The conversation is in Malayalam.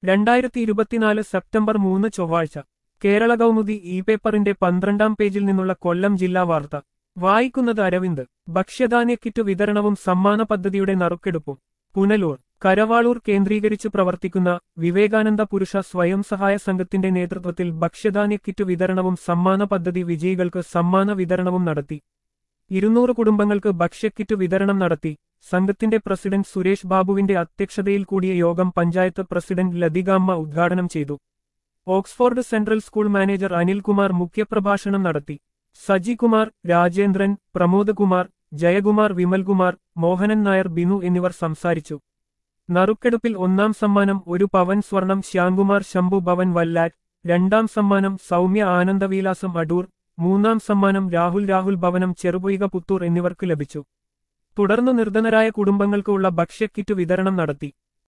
രണ്ടായിരത്തി ഇരുപത്തിനാല് സെപ്റ്റംബർ മൂന്ന് ചൊവ്വാഴ്ച കേരള കൗമുദി ഇ പേപ്പറിന്റെ പന്ത്രണ്ടാം പേജിൽ നിന്നുള്ള കൊല്ലം ജില്ലാ വാർത്ത വായിക്കുന്നത് അരവിന്ദ് ഭക്ഷ്യധാന്യ കിറ്റ് വിതരണവും സമ്മാന പദ്ധതിയുടെ നറുക്കെടുപ്പും പുനലൂർ കരവാളൂർ കേന്ദ്രീകരിച്ച് പ്രവർത്തിക്കുന്ന വിവേകാനന്ദ പുരുഷ സ്വയം സഹായ സംഘത്തിന്റെ നേതൃത്വത്തിൽ ഭക്ഷ്യധാന്യ കിറ്റ് വിതരണവും സമ്മാന പദ്ധതി വിജയികൾക്ക് സമ്മാന വിതരണവും നടത്തി ഇരുന്നൂറ് കുടുംബങ്ങൾക്ക് ഭക്ഷ്യക്കിറ്റ് വിതരണം നടത്തി സംഘത്തിന്റെ പ്രസിഡന്റ് സുരേഷ് ബാബുവിന്റെ അധ്യക്ഷതയിൽ കൂടിയ യോഗം പഞ്ചായത്ത് പ്രസിഡന്റ് ലതികാമ്മ ഉദ്ഘാടനം ചെയ്തു Oxford central school manager Anilkumar മുഖ്യപ്രഭാഷണം നടത്തി സജികുമാർ രാജേന്ദ്രൻ പ്രമോദ് കുമാർ ജയകുമാർ വിമൽകുമാർ മോഹനൻ നായർ ബിനു എന്നിവർ സംസാരിച്ചു നറുക്കെടുപ്പിൽ ഒന്നാം സമ്മാനം ഒരു പവൻ സ്വർണം ശ്യാംകുമാർ ശംഭു ഭവൻ വല്ലാറ്റ് രണ്ടാം സമ്മാനം സൗമ്യ ആനന്ദവിലാസം അടൂർ മൂന്നാം സമ്മാനം രാഹുൽ രാഹുൽ ഭവനം ചെറുപൊയ്ക പുത്തൂർ എന്നിവർക്ക് ലഭിച്ചു തുടർന്ന് നിർധനരായ കുടുംബങ്ങൾക്ക് ഉള്ള ഭക്ഷ്യക്കിറ്റ് വിതരണം നടത്തി